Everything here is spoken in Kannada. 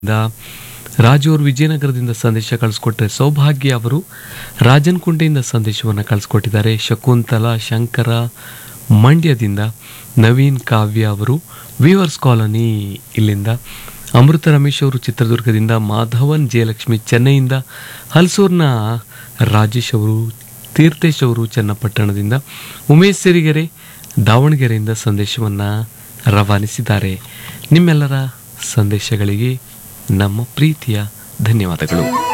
ದ ರಾಜು ಅವರು ವಿಜಯನಗರದಿಂದ ಸಂದೇಶ ಕಳಿಸ್ಕೊಟ್ರೆ ಸೌಭಾಗ್ಯ ಅವರು ರಾಜನಕುಂಟೆಯಿಂದ ಸಂದೇಶವನ್ನು ಕಳಿಸ್ಕೊಟ್ಟಿದ್ದಾರೆ ಶಕುಂತಲಾ ಶಂಕರ ಮಂಡ್ಯದಿಂದ ನವೀನ್ ಕಾವ್ಯ ಅವರು ವೀವರ್ಸ್ ಕಾಲೋನಿ ಇಲ್ಲಿಂದ ಅಮೃತ ರಮೇಶ್ ಅವರು ಚಿತ್ರದುರ್ಗದಿಂದ ಮಾಧವನ್ ಜಯಲಕ್ಷ್ಮಿ ಚೆನ್ನೈಯಿಂದ ಹಲಸೂರ್ನ ರಾಜೇಶ್ ಅವರು ತೀರ್ಥೇಶ್ ಅವರು ಚನ್ನಪಟ್ಟಣದಿಂದ ಉಮೇಶ್ ಸಿರಿಗೆರೆ ದಾವಣಗೆರೆಯಿಂದ ಸಂದೇಶವನ್ನು ರವಾನಿಸಿದ್ದಾರೆ ನಿಮ್ಮೆಲ್ಲರ ಸಂದೇಶಗಳಿಗೆ ನಮ್ಮ ಪ್ರೀತಿಯ ಧನ್ಯವಾದಗಳು